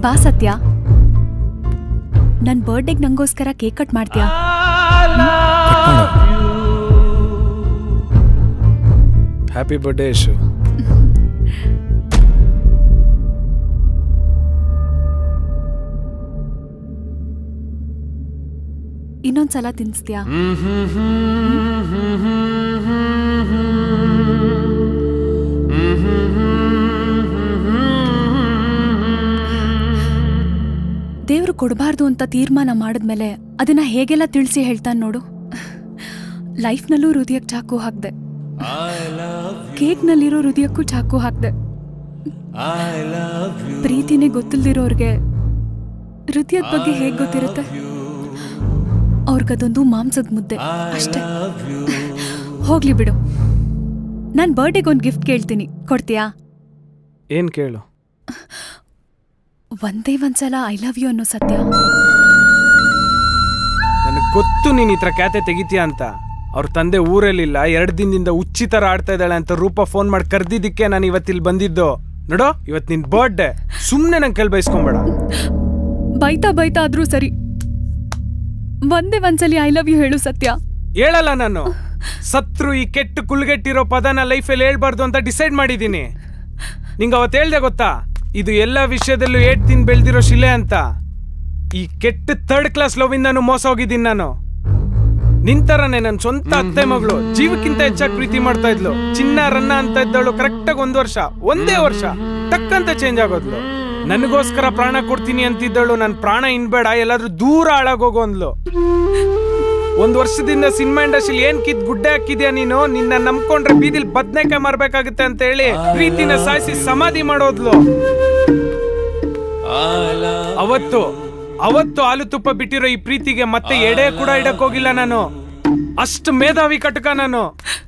ಬಾ ಸತ್ಯ ನನ್ ಬರ್ಡೇಗ್ ನಂಗೋಸ್ಕರ ಕೇಕ್ ಕಟ್ ಮಾಡ್ತೀಯಾ ಹ್ಯಾಪಿ ಬರ್ಡೇ ಯಶು ಇನ್ನೊಂದ್ಸಲ ತಿನ್ಸ್ತೀಯಾ ದೇವ್ರು ಕೊಡಬಾರ್ದು ಅಂತ ತೀರ್ಮಾನ ಮಾಡಿದ್ಮೇಲೆ ಅದನ್ನ ಹೇಗೆಲ್ಲ ತಿಳಿಸಿ ಹೇಳ್ತಾನೆ ನೋಡು ಲೈಫ್ನಲ್ಲೂ ಹೃದಯಕ್ಕೆ ಚಾಕು ಹಾಕ್ದೆ ಕೇಕ್ನಲ್ಲಿರೋ ಹೃದಯಕ್ಕೂ ಚಾಕು ಹಾಕ್ದೆ ಪ್ರೀತಿನೇ ಗೊತ್ತಿಲ್ದಿರೋರ್ಗೆ ಹೃದಯದ ಬಗ್ಗೆ ಹೇಗ್ ಗೊತ್ತಿರುತ್ತೆ ಅವ್ರಿಗದೊಂದು ಮಾಂಸದ ಮುದ್ದೆ ಅಷ್ಟೇ ಹೋಗ್ಲಿ ಬಿಡು ನಾನ್ ಬರ್ಡೇಗೆ ಒಂದು ಗಿಫ್ಟ್ ಕೇಳ್ತೀನಿ ಕೊಡ್ತೀಯಾ ಏನ್ ಕೇಳು ಒಂದೇ ಒಂದ್ಸಲ ಐ ಲವ್ ಯು ಅನ್ನೋ ಸತ್ಯ ನನಗೆ ಗೊತ್ತು ನೀನ್ ಈ ಥರ ಕ್ಯಾತೆ ತೆಗಿತೀಯ ಅಂತ ಅವ್ರ ತಂದೆ ಊರಲ್ಲಿಲ್ಲ ಎರಡು ದಿನದಿಂದ ಉಚ್ಚಿ ಥರ ಆಡ್ತಾ ಇದ್ದಾಳೆ ಅಂತ ರೂಪ ಫೋನ್ ಮಾಡಿ ಕರ್ದಿದ್ದಕ್ಕೆ ನಾನು ಇವತ್ತಿಲ್ಲಿ ಬಂದಿದ್ದು ನೋಡೋ ಇವತ್ತು ನಿನ್ ಬರ್ಡೇ ಸುಮ್ಮನೆ ನಂಗೆ ಕೈಲಿ ಬಯಸ್ಕೊಂಬೇಡ ಬೈತಾ ಬೈತಾ ಆದ್ರೂ ಸರಿ ಒಂದೇ ಒಂದ್ಸಲಿ ಐ ಲವ್ ಯು ಹೇಳು ಸತ್ಯ ಹೇಳಲ್ಲ ನಾನು ಸತ್ರು ಈ ಕೆಟ್ಟ ಕುಲ್ಗೆಟ್ಟಿರೋ ಪದನ ಲೈಫಲ್ಲಿ ಹೇಳ್ಬಾರ್ದು ಅಂತ ಡಿಸೈಡ್ ಮಾಡಿದ್ದೀನಿ ನಿಂಗೆ ಅವತ್ತು ಹೇಳ್ದೆ ಗೊತ್ತಾ ಇದು ಎಲ್ಲ ವಿಷಯದಲ್ಲೂ ಏಟ್ ತಿನ್ ಬೆಳ್ದಿರೋ ಶಿಲೆ ಅಂತ ಈ ಕೆಟ್ಟ ಥರ್ಡ್ ಕ್ಲಾಸ್ ಲವ್ವಿಂದಾನು ಮೋಸ ಹೋಗಿದ್ದೀನಿ ನಾನು ನಿಂತರನೆ ನನ್ನ ಸ್ವಂತ ಅತ್ತೆ ಮಗಳು ಜೀವಕ್ಕಿಂತ ಹೆಚ್ಚಾಗಿ ಪ್ರೀತಿ ಮಾಡ್ತಾ ಇದ್ಲು ಚಿನ್ನ ರನ್ನ ಅಂತ ಇದ್ದವಳು ಕರೆಕ್ಟಾಗಿ ಒಂದು ವರ್ಷ ಒಂದೇ ವರ್ಷ ಟಕ್ಕಂತ ಚೇಂಜ್ ಆಗೋದ್ಲು ನನಗೋಸ್ಕರ ಪ್ರಾಣ ಕೊಡ್ತೀನಿ ಅಂತಿದ್ದಳು ನನ್ನ ಪ್ರಾಣ ಇನ್ಬೇಡ ಎಲ್ಲಾದ್ರೂ ದೂರ ಹಾಳಾಗೋಗು ಅಂದ್ಲು ಒಂದ್ ವರ್ಷದಿಂದ ಸಿನಿಮಾ ಇಂಡಸ್ಟ್ರಿಲಿ ಏನ್ ಕಿದ್ ಗುಡ್ಡೆ ಹಾಕಿದ್ಯಾ ನೀನು ನಿನ್ನ ನಂಬ್ಕೊಂಡ್ರೆ ಬೀದಿಲ್ ಬದ್ನೆಕಾಯಿ ಮಾರ್ಬೇಕಾಗುತ್ತೆ ಅಂತ ಹೇಳಿ ಪ್ರೀತಿನ ಸಾಯಿಸಿ ಸಮಾಧಿ ಮಾಡೋದ್ಲು ಅವತ್ತು ಅವತ್ತು ಹಾಲು ತುಪ್ಪ ಬಿಟ್ಟಿರೋ ಈ ಪ್ರೀತಿಗೆ ಮತ್ತೆ ಎಡೆ ಕೂಡ ಇಡಕ್ ಹೋಗಿಲ್ಲ ನಾನು ಅಷ್ಟು ಮೇಧಾವಿ ಕಟಕ ನಾನು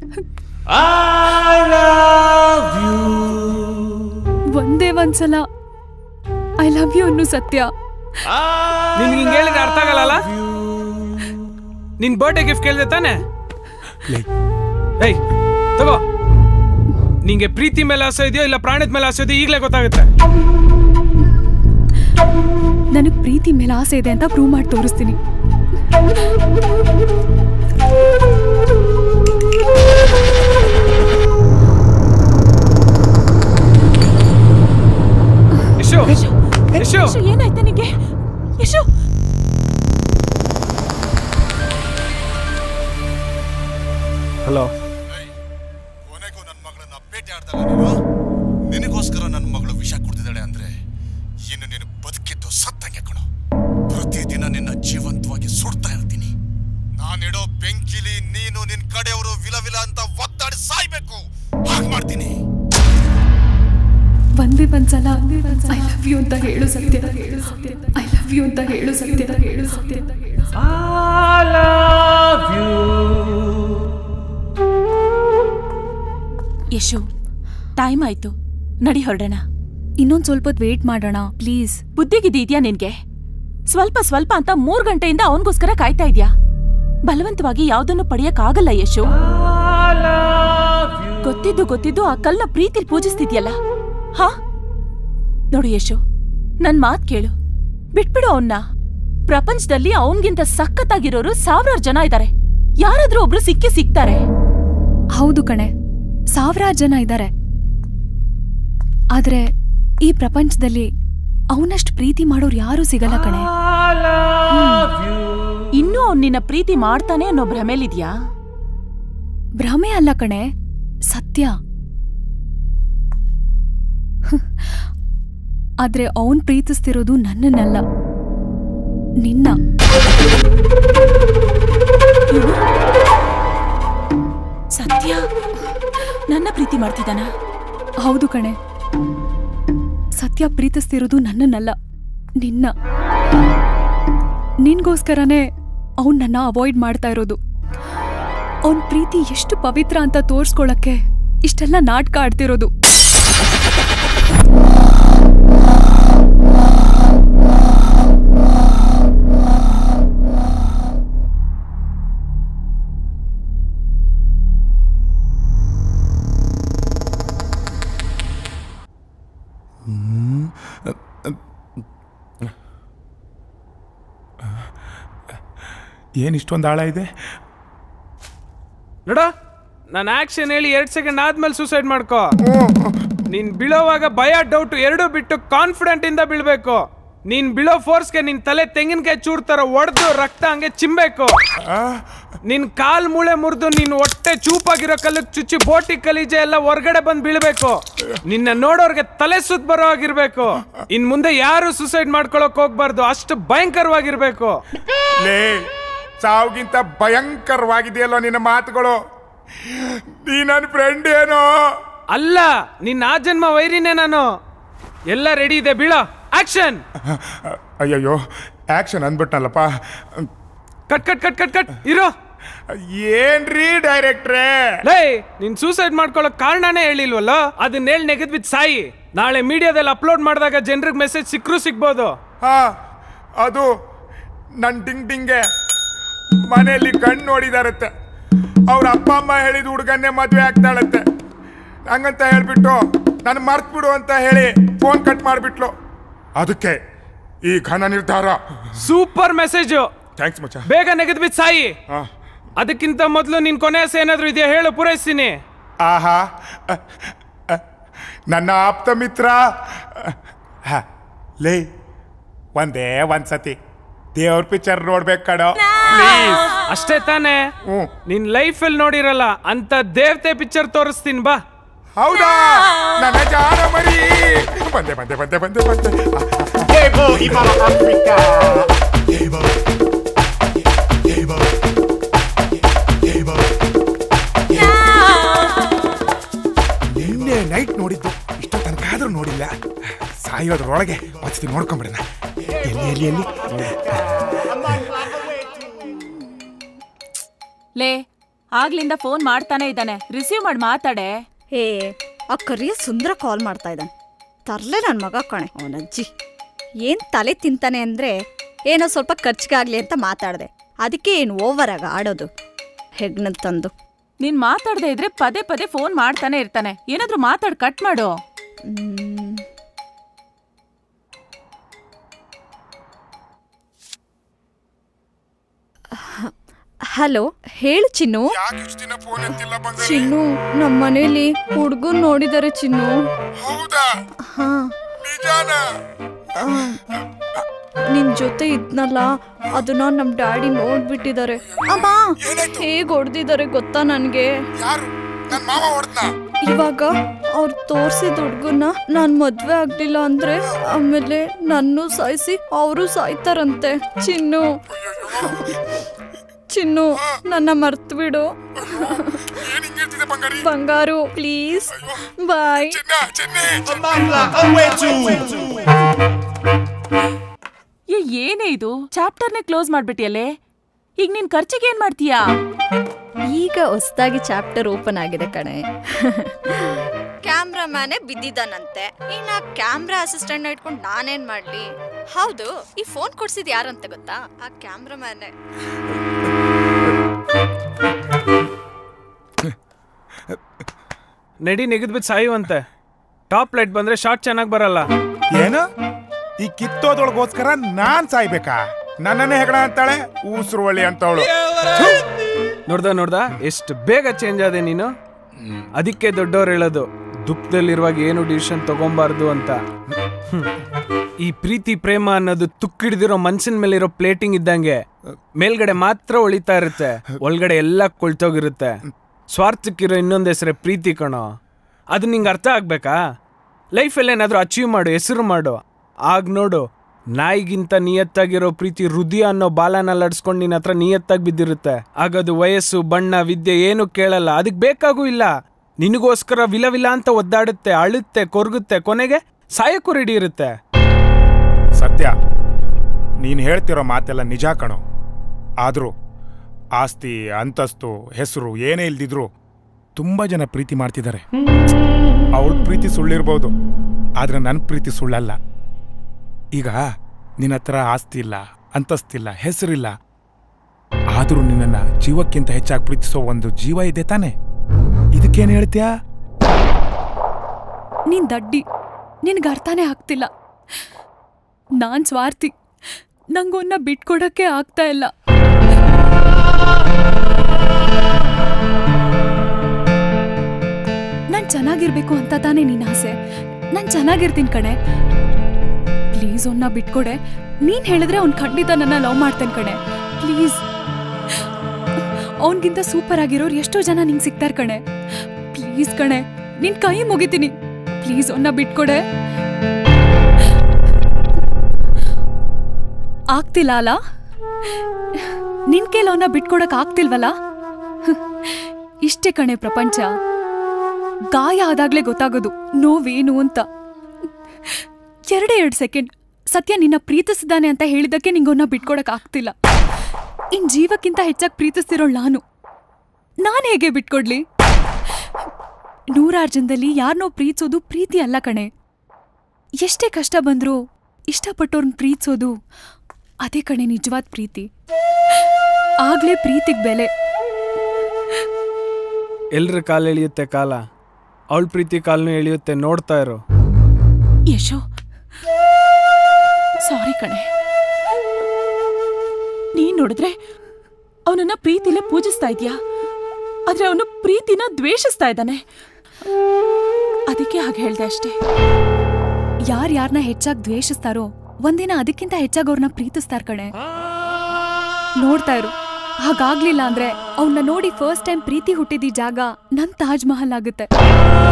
ಒಂದೇ ಒಂದ್ಸಲ ಐ ಲವ್ ಯು ಅನ್ನೋ ಸತ್ಯ ನಿನ್ಗೆ ಹಿಂಗ್ ಹೇಳಿದ್ರೆ ಅರ್ಥ ಆಗಲ್ಲ ನಿನ್ ಬರ್ಡೇ ಗಿಫ್ಟ್ ಕೇಳಿದೆ ತಾನೆ ಏಯ್ ತಗೋ ನಿಂಗೆ ಪ್ರೀತಿ ಮೇಲೆ ಆಸೆ ಇದೆಯೋ ಇಲ್ಲ ಪ್ರಾಣದ ಮೇಲೆ ಆಸೆ ಇದೆಯೋ ಈಗಲೇ ಗೊತ್ತಾಗುತ್ತೆ ನನಗ್ ಪ್ರೀತಿ ಮೇಲೆ ಆಸೆ ಇದೆ ಅಂತ ಪ್ರೂವ್ ಮಾಡಿ ತೋರಿಸ್ತೀನಿ ಯಶು ಯಶು ಏನಾಯ್ತು ನಿಂಗೆ ಯಶು ಹಲೋ ಕೊನೆಗೂ ನನ್ನ ಮಗಳನ್ನ ಭೇಟಿ ಆಡ್ದಲ್ಲ ನೀನು ನಿನಗೋಸ್ಕರ ನನ್ನ ಮಗಳು ವಿಷ ಕುಡ್ದಿದ್ದಾಳೆ ಅಂದ್ರೆ ಇನ್ನು ನೀನು ಬದುಕಿದ್ದು ಸತ್ತಂಗೆ ಕಣೋ ಪ್ರತಿದಿನ ನಿನ್ನ ಜೀವಂತವಾಗಿ ಸುಡ್ತಾ ಇರ್ತೀನಿ ನಾನಿಡೋ ಬೆಂಕಿಲಿ ನೀನು ನಿನ್ ಕಡೆಯವರು ವಿಲ ವಿಲ ಅಂತ ಒತ್ತಾಡಿ ಸಾಯ್ಬೇಕು ಹಾಗೆ ಮಾಡ್ತೀನಿ ಒಂದೇ ಒಂದ್ಸಲ ಐ ಲವ್ ಯು ಅಂತ ಹೇಳು ಸತ್ಯ ಐ ಲವ್ ಯು ಅಂತ ಹೇಳು ಸತ್ಯ ಹೇಳು ಸತ್ಯ ಯಶು ಟೈಮ್ ಆಯ್ತು ನಡಿ ಹೊರಡೋಣ ಇನ್ನೊಂದ್ ಸ್ವಲ್ಪ ಹೊತ್ತು ವೇಟ್ ಮಾಡೋಣ ಪ್ಲೀಸ್ ಬುದ್ಧಿಗಿದೆಯಾ ನಿನ್ಗೆ ಸ್ವಲ್ಪ ಸ್ವಲ್ಪ ಅಂತ ಮೂರ್ ಗಂಟೆಯಿಂದ ಅವನಿಗೋಸ್ಕರ ಕಾಯ್ತಾ ಇದ್ಯಾ ಬಲವಂತವಾಗಿ ಯಾವ್ದನ್ನು ಪಡೆಯಕ್ಕಾಗಲ್ಲ ಯಶು ಗೊತ್ತಿದ್ದು ಗೊತ್ತಿದ್ದು ಆ ಕಲ್ನ ಪ್ರೀತಿಲ್ ಪೂಜಿಸ್ತಿದ್ಯಲ್ಲ ಹಾ ನೋಡು ಯಶು ನನ್ ಮಾತ್ ಕೇಳು ಬಿಟ್ಬಿಡು ಅವನ್ನ ಪ್ರಪಂಚದಲ್ಲಿ ಅವನ್ಗಿಂತ ಸಖತ್ತಾಗಿರೋರು ಸಾವಿರಾರು ಜನ ಇದ್ದಾರೆ ಯಾರಾದ್ರೂ ಒಬ್ರು ಸಿಕ್ಕಿ ಸಿಗ್ತಾರೆ ಹೌದು ಕಣೆ ಸಾವಿರಾರು ಜನ ಇದ್ದಾರೆ ಆದ್ರೆ ಈ ಪ್ರಪಂಚದಲ್ಲಿ ಅವನಷ್ಟು ಪ್ರೀತಿ ಮಾಡೋರು ಯಾರೂ ಸಿಗಲ್ಲ ಕಣೆ ಇನ್ನೂ ಅವ್ನ್ ನಿನ್ನ ಪ್ರೀತಿ ಮಾಡ್ತಾನೆ ಅನ್ನೋ ಭ್ರಮೇಲಿದ್ಯಾ ಭ್ರಮೆ ಅಲ್ಲ ಕಣೆ ಸತ್ಯ ಹ್ಮ್. ಆದ್ರೆ ಅವನ್ ಪ್ರೀತಿಸ್ತಿರೋದು ನನ್ನನ್ನಲ್ಲ ನಿನ್ನ ಸತ್ಯ ನನ್ನ ಪ್ರೀತಿ ಮಾಡ್ತಿದ್ದಾನ ಹೌದು ಕಣೆ ಸತ್ಯ ಪ್ರೀತಿಸ್ತಿರೋದು ನನ್ನನ್ನಲ್ಲ ನಿನ್ನ ನಿನ್ಗೋಸ್ಕರನೇ ಅವನ್ ನನ್ನ ಅವಾಯ್ಡ್ ಮಾಡ್ತಾ ಇರೋದು ಅವನ್ ಪ್ರೀತಿ ಎಷ್ಟು ಪವಿತ್ರ ಅಂತ ತೋರ್ಸ್ಕೊಳಕ್ಕೆ ಇಷ್ಟೆಲ್ಲ ನಾಟಕ ಆಡ್ತಿರೋದು ಏನು ಇಷ್ಟೊಂದು ಆಳ ಇದೆ ನೋಡ ನಾನು ಆಕ್ಷನ್ ಹೇಳಿ ಎರಡ್ ಸೆಕೆಂಡ್ ಆದ್ಮೇಲೆ ಸೂಸೈಡ್ ಮಾಡ್ಕೋ ನೀನ್ ಬೀಳೋವಾಗ ಭಯ ಡೌಟ್ ಎರಡೂ ಬಿಟ್ಟು ಕಾನ್ಫಿಡೆಂಟ್ ಇಂದ ಬೀಳ್ಬೇಕು ನೀನ್ ಬೀಳೋ ಫೋರ್ಸ್ಗೆ ನಿನ್ ತಲೆ ತೆಂಗಿನಕಾಯಿ ಚೂರ್ ತರ ಒಡೆದು ರಕ್ತ ಹಂಗೆ ಚಿಮ್ಬೇಕು ನಿನ್ ಕಾಲ್ ಮೂಳೆ ಮುರಿದು ನೀನ್ ಹೊಟ್ಟೆ ಚೂಪಾಗಿರೋ ಕಲ್ಲಕ್ ಚುಚ್ಚಿ ಬೋಟಿ ಕಲೀಜೆ ಎಲ್ಲ ಹೊರ್ಗಡೆ ಬಂದ್ ಬೀಳ್ಬೇಕು ನಿನ್ನ ನೋಡೋರ್ಗೆ ತಲೆ ಸುತ್ತ ಬರೋ ಆಗಿರ್ಬೇಕು ಇನ್ ಮುಂದೆ ಯಾರು ಸುಸೈಡ್ ಮಾಡ್ಕೊಳಕ್ ಹೋಗ್ಬಾರ್ದು ಅಷ್ಟು ಭಯಂಕರವಾಗಿರ್ಬೇಕು ಲೇ ಸಾವುಗಿಂತ ಭಯಂಕರವಾಗಿದೆಯಲ್ಲೋ ನಿನ್ನ ಮಾತುಗಳು ನೀ ನನ್ನ ಫ್ರೆಂಡ್ ಏನೋ ಅಲ್ಲ ನಿನ್ನ ಆ ಜನ್ಮ ವೈರಿನೇ ನಾನು ಎಲ್ಲ ರೆಡಿ ಇದೆ ಬೀಳ ಆಕ್ಷನ್ ಅಯ್ಯಯ್ಯೋ ಆಕ್ಷನ್ ಅಂದ್ಬಿಟ್ನಲ್ಲಪ್ಪ cut cut cut cut cut ಇರೋ ಏನ್ರಿ ಡೈರೆಕ್ಟ್ರೇ ಲೇ ನೀನ್ ಸೂಸೈಡ್ ಮಾಡ್ಕೊಳ್ಳೋಕ್ ಕಾರಣನೇ ಹೇಳಿಲ್ವಲ್ಲ ಅದನ್ನ ಹೇಳಿ ನೆಗೆದ್ ಬಿದ್ದು ಸಾಯಿ ನಾಳೆ ಮೀಡಿಯಾದಲ್ಲಿ ಅಪ್ಲೋಡ್ ಮಾಡಿದಾಗ ಜನರಿಗೆ ಮೆಸೇಜ್ ಸಿಕ್ಕರೂ ಸಿಗ್ಬೋದು ಹಾ ಅದು ನನ್ನ ಟಿಂಗ್ ಟಿಂಗೆ ಮನೆಯಲ್ಲಿ ಕಣ್ಣು ನೋಡಿದಾರತ್ತೆ ಅವ್ರ ಅಪ್ಪ ಅಮ್ಮ ಹೇಳಿದ ಹುಡುಗನ್ನೇ ಮದುವೆ ಆಗ್ತಾಳತ್ತೆ ಹಂಗಂತ ಹೇಳ್ಬಿಟ್ಟು ನಾನು ಮರ್ತ್ಬಿಡು ಅಂತ ಹೇಳಿ ಫೋನ್ ಕಟ್ ಮಾಡಿಬಿಟ್ಲು ಅದಕ್ಕೆ ಈ ಘನ ನಿರ್ಧಾರ ಸೂಪರ್ ಮೆಸೇಜ್ ಥ್ಯಾಂಕ್ಸ್ ಮಚ್ಚ ಬೇಗ ನೆಗೆದ್ ಬಿದ್ದು ಸಾಯಿ ಹಾ. ಅದಕ್ಕಿಂತ ಮೊದಲು ನಿನ್ ಕೊನೆ ಆಸೆ ಏನಾದ್ರು ಇದೆಯಾ ಹೇಳು ಪೂರೈಸ್ತೀನಿ ಆಹಾ ಅ, ಅ, ನನ್ನ ಆಪ್ತ ಮಿತ್ರ ಹ, ಲೇ ಒಂದೇ ಒಂದ್ ಸತಿ ದೇವ್ರ ಪಿಕ್ಚರ್ ನೋಡ್ಬೇಕು ಕಣೋ ಪ್ಲೀಸ್ ಅಷ್ಟೇ ತಾನೇ ಹ್ಞೂ ನಿನ್ ಲೈಫ್ ಅಲ್ಲಿ ನೋಡಿರಲ್ಲ ಅಂತ ದೇವತೆ ಪಿಕ್ಚರ್ ತೋರಿಸ್ತೀನಿ ಬಾ ಹೌದಾ ನನ್ನ ಜಾನ ಮರಿ ಬಂದೆ ಬಂದೆ ಬಂದೆ ಬಂದೆ ಬಂದೆ Debo Ibala Africa. ನಿನ್ನೆ ನೈಟ್ ನೋಡಿದ್ದು ಇಷ್ಟ ತನಕ ಆದ್ರೂ ನೋಡಿಲ್ಲ ಸಾಯೋದ್ರೊಳಗೆ ಒಂದ್ಸತಿ ನೋಡ್ಕೊಂಬಿಡೋಣ ಎಲ್ಲಿ ಎಲ್ಲಿ ಎಲ್ಲಿ ಲೇ ಆಗ್ಲಿಂದ ಫೋನ್ ಮಾಡ್ತಾನೆ ಇದ್ದಾನೆ ರಿಸೀವ್ ಮಾಡಿ ಮಾತಾಡೆ ಏ ಆ ಕರಿಯ ಸುಂದರ ಕಾಲ್ ಮಾಡ್ತಾ ಇದ್ದಾನೆ ತರ್ಲೆ ನನ್ನ ಮಗ ಕಣೆ ಅವನಜ್ಜಿ ಏನ್ ತಲೆ ತಿಂತಾನೆ ಅಂದ್ರೆ ಏನೋ ಸ್ವಲ್ಪ ಖರ್ಚಿಗಾಗ್ಲಿ ಅಂತ ಮಾತಾಡ್ದೆ ಅದಕ್ಕೆ ಏನು ಓವರ್ ಆಗ ಆಡೋದು ಹೆಗ್ನ ತಂದು ನೀನ್ ಮಾತಾಡದೆ ಇದ್ರೆ ಪದೇ ಪದೇ ಫೋನ್ ಮಾಡ್ತಾನೆ ಇರ್ತಾನೆ ಏನಾದ್ರೂ ಮಾತಾಡ್ ಕಟ್ ಮಾಡು ಮ್, ಹಲೋ ಹೇಳು ಚಿನ್ನು ಯಾಕೆ ಇಷ್ಟು ದಿನ ಫೋನ್ ಎತ್ತಿಲ್ಲ ಬಂಗಾರಿ ಚಿನ್ನು ನಮ್ಮ ಮನೇಲಿ ಹುಡ್ಗನ್ ನೋಡಿದಾರೆ ಚಿನ್ನು ಹೌದಾ ಹಾ ನಿಜಾನ ಆ, ನಿನ್ ಜೊತೆ ಇದ್ನಲ್ಲ ಅದನ್ನ ನಮ್ ಡ್ಯಾಡಿ ನೋಡ್ಬಿಟ್ಟಿದ್ದಾರೆ ಅಮ್ಮ ಹೇಗ್ ಹೊಡ್ದಿದ್ದಾರೆ ಗೊತ್ತಾ ನನ್ಗೆ ಯಾರು ನನ್ನ ಮಾವ ಹೊಡ್ದ್ನಾ ಇವಾಗ ಅವ್ರು ತೋರ್ಸಿದ ಹುಡ್ಗನ್ನ ನಾನ್ ಮದ್ವೆ ಆಗ್ಲಿಲ್ಲ ಅಂದ್ರೆ ಆಮೇಲೆ ನನ್ನೂ ಸಾಯಿಸಿ ಅವರು ಸಾಯ್ತಾರಂತೆ ಚಿನ್ನು ಚಿನ್ನು ನನ್ನ ಮರ್ತ್ ಬಿಡು ಏನ್ ಹಿಂಗ್ ಹೇಳ್ತಿದೆ ಬಂಗಾರಿ ಬಂಗಾರು ಪ್ಲೀಸ್ ಬಾಯ್ ಚಿನ್ನ ಚೆನ್ನೆ Amangla Awetu. ಏ ಏನೇ ಇದು ಚಾಪ್ಟರ್ನೇ ಕ್ಲೋಸ್ ಮಾಡ್ಬಿಟ್ಟಿಯಲ್ಲೇ ಈಗ ನೀನ್ ಖರ್ಚಿಗೆ ಏನ್ ಮಾಡ್ತೀಯಾ ಈಗ ಹೊಸದಾಗಿ ಚಾಪ್ಟರ್ ಓಪನ್ ಆಗಿದೆ ಕಣೆ ಕ್ಯಾಮ್ರಾಮ್ಯಾನೇ ಬಿದ್ದಿದ್ದಾನಂತೆ ಇನ್ನ ಕ್ಯಾಮ್ರಾ ಅಸಿಸ್ಟೆಂಟ್ ಇಟ್ಕೊಂಡು ನಾನೇನ್ ಮಾಡ್ಲಿ ಹೌದು ಈ ಫೋನ್ ಕೊಡ್ಸಿದ್ ಯಾರಂತ ಗೊತ್ತಾ ಆ ಕ್ಯಾಮ್ರಾಮ್ಯಾನೇ ನಡಿ ನೆಗೆದ್ ಬಿದ್ದು ಸಾಯುವಂತೆ ಟಾಪ್ ಲೈಟ್ ಬಂದ್ರೆ ಶಾರ್ಟ್ ಚೆನ್ನಾಗಿ ಬರಲ್ಲ ಏನು ಈ ಕಿತ್ತೋದ್ರೊಳಗೋಸ್ಕರ ನಾನ್ ಸಾಯ್ಬೇಕಾ ನನ್ನನ್ನೇ ಹೆಗಣ ಅಂತಾಳೆ ಊಸ್ರು ಒಳ್ಳಿ ಅಂತವಳು ನೋಡ್ದ ನೋಡ್ದ ಎಷ್ಟು ಬೇಗ ಚೇಂಜ್ ಆದೆ ನೀನು ಅದಕ್ಕೆ ದೊಡ್ಡವ್ರು ಹೇಳೋದು ದುಃಖದಲ್ಲಿರುವಾಗ ಏನು ಡಿಸಿಷನ್ ತಗೊಂಬಾರ್ದು ಅಂತ ಹ್ಮ್. ಈ ಪ್ರೀತಿ ಪ್ರೇಮ ಅನ್ನೋದು ತುಕ್ಕಿಡ್ದಿರೋ ಮನ್ಸಿನ ಮೇಲಿರೋ ಪ್ಲೇಟಿಂಗ್ ಇದ್ದಂಗೆ ಮೇಲ್ಗಡೆ ಮಾತ್ರ ಉಳಿತಾ ಇರುತ್ತೆ ಒಳಗಡೆ ಎಲ್ಲ ಕೊಳ್ತೋಗಿರುತ್ತೆ ಸ್ವಾರ್ಥಕ್ಕಿರೋ ಇನ್ನೊಂದು ಹೆಸರೇ ಪ್ರೀತಿ ಕಣೋ ಅದು ನಿಂಗೆ ಅರ್ಥ ಆಗ್ಬೇಕಾ ಲೈಫಲ್ಲಿ ಏನಾದರೂ ಅಚೀವ್ ಮಾಡು ಹೆಸರು ಮಾಡು ಆಗ ನೋಡು ನಾಯಿಗಿಂತ ನಿಯತ್ತಾಗಿರೋ ಪ್ರೀತಿ ಹೃದಯ ಅನ್ನೋ ಬಾಲನ ಅಡ್ಸ್ಕೊಂಡು ನಿನ್ನ ಹತ್ರ ನಿಯತ್ತಾಗಿ ಬಿದ್ದಿರುತ್ತೆ ಆಗದು ವಯಸ್ಸು ಬಣ್ಣ ವಿದ್ಯೆ ಏನು ಕೇಳಲ್ಲ ಅದಕ್ಕೆ ಬೇಕಾಗೂ ಇಲ್ಲ ನಿನಗೋಸ್ಕರ ವಿಲ ವಿಲ ಅಂತ ಒದ್ದಾಡುತ್ತೆ ಅಳುತ್ತೆ ಕೊರ್ಗುತ್ತೆ ಕೊನೆಗೆ ಸಾಯಕ್ಕೂ ರೆಡಿ ಇರುತ್ತೆ ಸತ್ಯ ನೀನು ಹೇಳ್ತಿರೋ ಮಾತೆಲ್ಲ ನಿಜ ಕಣೋ ಆದರೂ ಆಸ್ತಿ ಅಂತಸ್ತು ಹೆಸರು ಏನೇ ಇಲ್ದಿದ್ರು ತುಂಬ ಜನ ಪ್ರೀತಿ ಮಾಡ್ತಿದ್ದಾರೆ ಅವಳ ಪ್ರೀತಿ ಸುಳ್ಳಿರ್ಬೋದು ಆದರೆ ನನ್ನ ಪ್ರೀತಿ ಸುಳ್ಳಲ್ಲ ಈಗ ನಿನ್ನ ಹತ್ರ ಆಸ್ತಿ ಇಲ್ಲ ಅಂತಸ್ತಿಲ್ಲ ಹೆಸರಿಲ್ಲ ಆದರೂ ನಿನ್ನನ್ನು ಜೀವಕ್ಕಿಂತ ಹೆಚ್ಚಾಗಿ ಪ್ರೀತಿಸೋ ಒಂದು ಜೀವ ಇದೆ ತಾನೆ ಇದಕ್ಕೇನು ಹೇಳ್ತೀಯಾ ನೀನ್ ದಡ್ಡಿ ನಿನ್ಗೆ ಅರ್ಥನೇ ಆಗ್ತಿಲ್ಲ ನಾನ್ ಸ್ವಾರ್ಥಿ ನಂಗೊನ್ನ ಬಿಟ್ಕೊಡಕ್ಕೆ ಆಗ್ತಾ ಇಲ್ಲ ನಾನ್ ಚೆನ್ನಾಗಿರ್ಬೇಕು ಅಂತ ತಾನೇ ನಿನ್ನ ಆಸೆ ನಾನ್ ಚೆನ್ನಾಗಿರ್ತೀನಿ ಕಣೆ ಪ್ಲೀಸ್ ಅವನ್ನ ಬಿಟ್ಕೊಡೆ ನೀನ್ ಹೇಳಿದ್ರೆ ಅವ್ನ್ ಖಂಡಿತ ನನ್ನ ಲವ್ ಮಾಡ್ತೇನೆ ಕಣೆ ಪ್ಲೀಸ್ ಅವನ್ಗಿಂತ ಸೂಪರ್ ಆಗಿರೋರು ಎಷ್ಟೋ ಜನ ನಿಂಗೆ ಸಿಗ್ತಾರ ಕಣೆ ಪ್ಲೀಸ್ ಕಣೆ ನಿನ್ ಕೈ ಮುಗಿತೀನಿ ಪ್ಲೀಸ್ ಅವನ್ನ ಬಿಟ್ಕೊಡೆ ಆಗ್ತಿಲ್ಲ ಅಲ್ಲ ನಿನ್ ಕೈಲಿ ಅವನ್ನ ಬಿಟ್ಕೊಡಕ್ ಆಗ್ತಿಲ್ವಲ್ಲ ಇಷ್ಟೇ ಕಣೆ ಪ್ರಪಂಚ ಗಾಯ ಆದಾಗ್ಲೇ ಗೊತ್ತಾಗೋದು ನೋವೇನು ಅಂತ ಎರಡೇ ಎರಡು ಸೆಕೆಂಡ್ ಸತ್ಯ ನಿನ್ನ ಪ್ರೀತಿಸಿದಾನೆ ಅಂತ ಹೇಳಿದಕ್ಕೆ ನಿಂಗವನ್ನ ಬಿಟ್ಕೊಡಕ್ ಆಗ್ತಿಲ್ಲ ಇನ್ ಜೀವಕ್ಕಿಂತ ಹೆಚ್ಚಾಗಿ ಪ್ರೀತಿಸ್ತಿರೋಳು ನಾನು ನಾನು ಹೇಗೆ ಬಿಟ್ಕೊಡ್ಲಿ ನೂರಾರು ಜನದಲ್ಲಿ ಯಾರನ್ನೋ ಪ್ರೀತಿಸೋದು ಪ್ರೀತಿ ಅಲ್ಲ ಕಣೆ ಎಷ್ಟೇ ಕಷ್ಟ ಬಂದ್ರೂ ಇಷ್ಟಪಟ್ಟವ್ರನ್ನ ಪ್ರೀತಿಸೋದು ಅದೇ ಕಣೆ ನಿಜವಾದ ಪ್ರೀತಿ ಆಗ್ಲೇ ಪ್ರೀತಿಗ್ ಬೆಲೆ ಎಲ್ರ ಕಾಲು ಎಳೆಯುತ್ತೆ ಕಾಲ ಅವಳ ಪ್ರೀತಿ ಕಾಲ್ನು ಎಳೆಯುತ್ತೆ ನೋಡ್ತಾ ಇರೋ ಯಶೋ ಸಾರಿ ಕಣೆ ನೀನ್ ನೋಡಿದ್ರೆ ಅವನನ್ನ ಪ್ರೀತಿಲೇ ಪೂಜಿಸ್ತಾ ಇದೀಯಾ ಆದ್ರೆ ಅವನು ಪ್ರೀತಿನ ದ್ವೇಷಿಸ್ತಾ ಇದ್ದಾನೆ ಅದಕ್ಕೆ ಹಾಗೆ ಹೇಳ್ದೆ ಅಷ್ಟೇ ಯಾರ್ಯಾರನ್ನ ಹೆಚ್ಚಾಗಿ ದ್ವೇಷಿಸ್ತಾರೋ ಒಂದಿನ ಅದಕ್ಕಿಂತ ಹೆಚ್ಚಾಗಿ ಅವ್ರನ್ನ ಪ್ರೀತಿಸ್ತಾರ ಕಣೆ ನೋಡ್ತಾ ಇರು ಹಾಗಾಗ್ಲಿಲ್ಲ ಅಂದ್ರೆ ಅವನ್ನ ನೋಡಿ ಫಸ್ಟ್ ಟೈಮ್ ಪ್ರೀತಿ ಹುಟ್ಟಿದ ಈ ಜಾಗ ನನ್ ತಾಜ್ ಮಹಲ್ ಆಗುತ್ತೆ